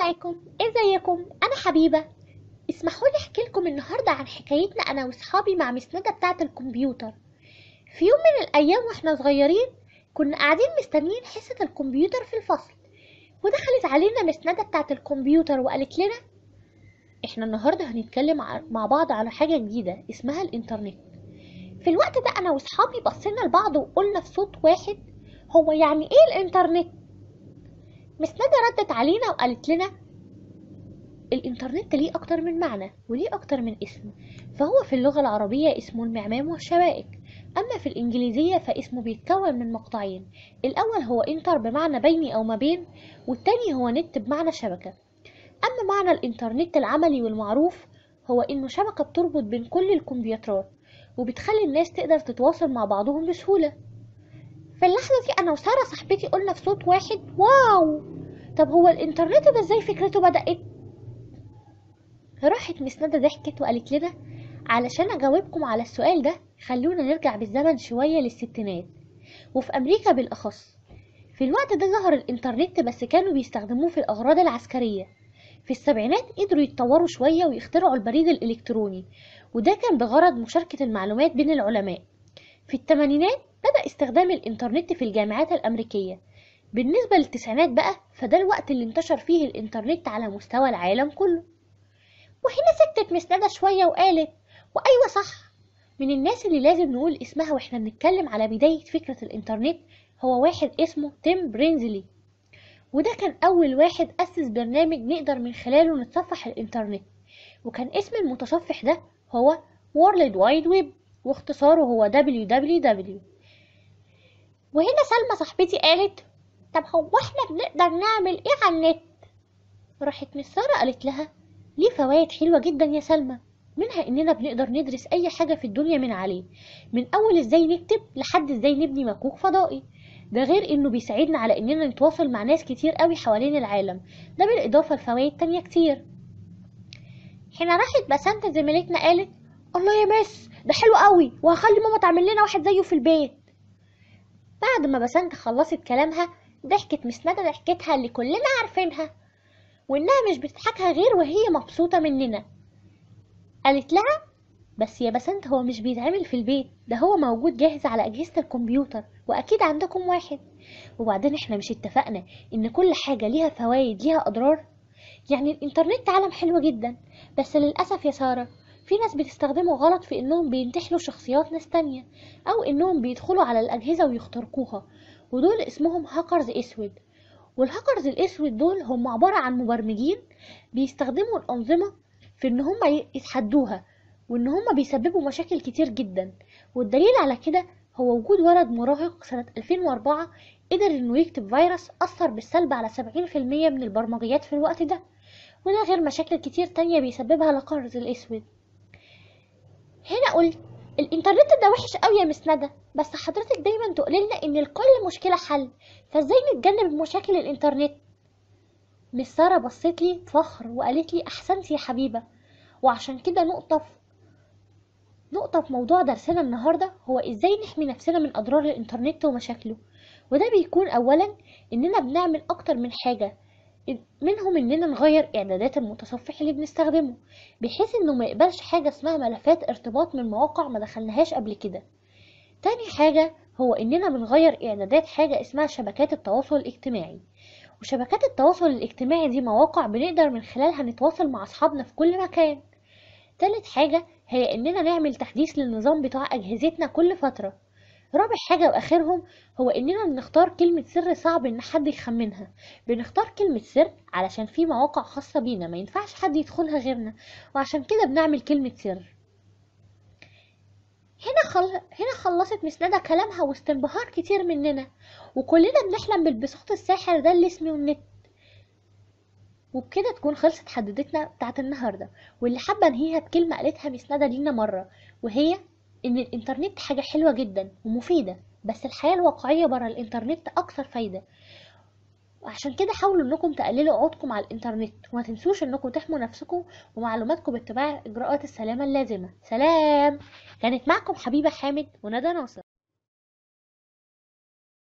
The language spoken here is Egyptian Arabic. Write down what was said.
عليكم ازيكم انا حبيبه اسمحوا لي احكي لكم النهارده عن حكايتنا انا واصحابي مع مس ندى بتاعه الكمبيوتر في يوم من الايام واحنا صغيرين كنا قاعدين مستنيين حصه الكمبيوتر في الفصل ودخلت علينا مس ندى بتاعه الكمبيوتر وقالت لنا احنا النهارده هنتكلم ع- مع بعض على حاجه جديده اسمها الانترنت في الوقت ده انا واصحابي بصينا لبعض وقلنا في صوت واحد هو يعني ايه الانترنت مس ندى ردت علينا وقالت لنا الإنترنت ليه أكتر من معنى وليه أكتر من اسم فهو في اللغة العربية اسمه المعمام والشبائك أما في الإنجليزية فاسمه بيتكون من مقطعين الأول هو انتر بمعنى بيني أو ما بين والتاني هو نت بمعنى شبكة أما معنى الإنترنت العملي والمعروف هو إنه شبكة بتربط بين كل الكمبيوترات وبتخلي الناس تقدر تتواصل مع بعضهم بسهولة في اللحظة دي أنا وسارة صاحبتي قلنا في صوت واحد واو طب هو الإنترنت ده إزاي فكرته بدأت؟ راحت مس ندى ضحكت وقالت لنا علشان أجاوبكم على السؤال ده خلونا نرجع بالزمن شوية للستينات وفي أمريكا بالأخص في الوقت ده ظهر الإنترنت بس كانوا بيستخدموه في الأغراض العسكرية في السبعينات قدروا يتطوروا شوية ويخترعوا البريد الإلكتروني وده كان بغرض مشاركة المعلومات بين العلماء في الثمانينات بدأ استخدام الإنترنت في الجامعات الأمريكية بالنسبة للتسعينات بقى فده الوقت اللي انتشر فيه الإنترنت على مستوى العالم كله وهنا سكتت مس ندى شوية وقالت وأيوة صح من الناس اللي لازم نقول اسمها واحنا بنتكلم على بداية فكرة الإنترنت هو واحد اسمه تيم برينزلي وده كان أول واحد أسس برنامج نقدر من خلاله نتصفح الإنترنت وكان اسم المتصفح ده هو World Wide Web واختصاره هو www وهنا سلمى صاحبتي قالت طب هو احنا بنقدر نعمل ايه على النت راحت مس سارة قالت لها ليه فوائد حلوة جدا يا سلمى منها اننا بنقدر ندرس اي حاجة في الدنيا من عليه من اول ازاي نكتب لحد ازاي نبني مكوك فضائي ده غير انه بيساعدنا على اننا نتواصل مع ناس كتير قوي حوالين العالم ده بالاضافة لفوائد تانية كتير هنا راحت بسنت زميلتنا قالت الله يا مس ده حلو قوي وهخلي ماما تعمل لنا واحد زيه في البيت بعد ما بسنت خلصت كلامها ضحكت مس ندى ضحكتها اللي كلنا عارفينها وإنها مش بتضحكها غير وهي مبسوطة مننا قالت لها بس يا بسنت هو مش بيتعمل في البيت ده هو موجود جاهز على أجهزة الكمبيوتر وأكيد عندكم واحد وبعدين احنا مش اتفقنا إن كل حاجة ليها فوايد ليها أضرار يعني الإنترنت عالم حلو جدا بس للأسف يا سارة في ناس بتستخدمه غلط في إنهم بينتحلوا شخصيات ناس تانية أو إنهم بيدخلوا على الأجهزة ويخترقوها ودول اسمهم هاكرز أسود والهاكرز الأسود دول هم عبارة عن مبرمجين بيستخدموا الأنظمة في إن هم ي- يتحدوها وإن هم بيسببوا مشاكل كتير جدا والدليل على كده هو وجود ولد مراهق سنة 2004 قدر إنه يكتب فيروس أثر بالسلب على 70% من البرمجيات في الوقت ده وده غير مشاكل كتير تانية بيسببها الهاكرز الأسود هنا قلت الإنترنت ده وحش قوي يا مس ندى بس حضرتك دايما تقولنا إن لكل مشكلة حل فازاي نتجنب مشاكل الإنترنت مس سارة بصيت لي بفخر وقالت لي أحسنتي يا حبيبة وعشان كده نقطة في نقطة في موضوع درسنا النهاردة هو إزاي نحمي نفسنا من أضرار الإنترنت ومشاكله وده بيكون أولا إننا بنعمل أكتر من حاجة منهم إننا نغير إعدادات المتصفح اللي بنستخدمه بحيث إنه ما يقبلش حاجة اسمها ملفات ارتباط من مواقع ما دخلناهاش قبل كده تاني حاجة هو إننا بنغير إعدادات حاجة اسمها شبكات التواصل الاجتماعي وشبكات التواصل الاجتماعي دي مواقع بنقدر من خلالها نتواصل مع أصحابنا في كل مكان تالت حاجة هي إننا نعمل تحديث للنظام بتاع أجهزتنا كل فترة رابع حاجة وآخرهم هو إننا بنختار كلمة سر صعب إن حد يخمنها بنختار كلمة سر علشان في مواقع خاصة بينا ما ينفعش حد يدخلها غيرنا وعشان كده بنعمل كلمة سر هنا خل... هنا خلصت مس ندى كلامها وسط انبهار كتير مننا وكلنا بنحلم بالبساط الساحر ده اللي اسمه النت وبكده تكون خلصت حدوتتنا بتاعت النهاردة واللي حابة انهيها بكلمة قالتها مس ندى لينا مرة وهي ان الانترنت حاجة حلوة جدا ومفيدة بس الحياة الواقعية برا الانترنت اكثر فايدة وعشان كده حاولوا انكم تقللوا عودكم على الانترنت وما تنسوش انكم تحموا نفسكم ومعلوماتكم باتباع اجراءات السلامة اللازمة سلام كانت معكم حبيبة حامد وندى ناصر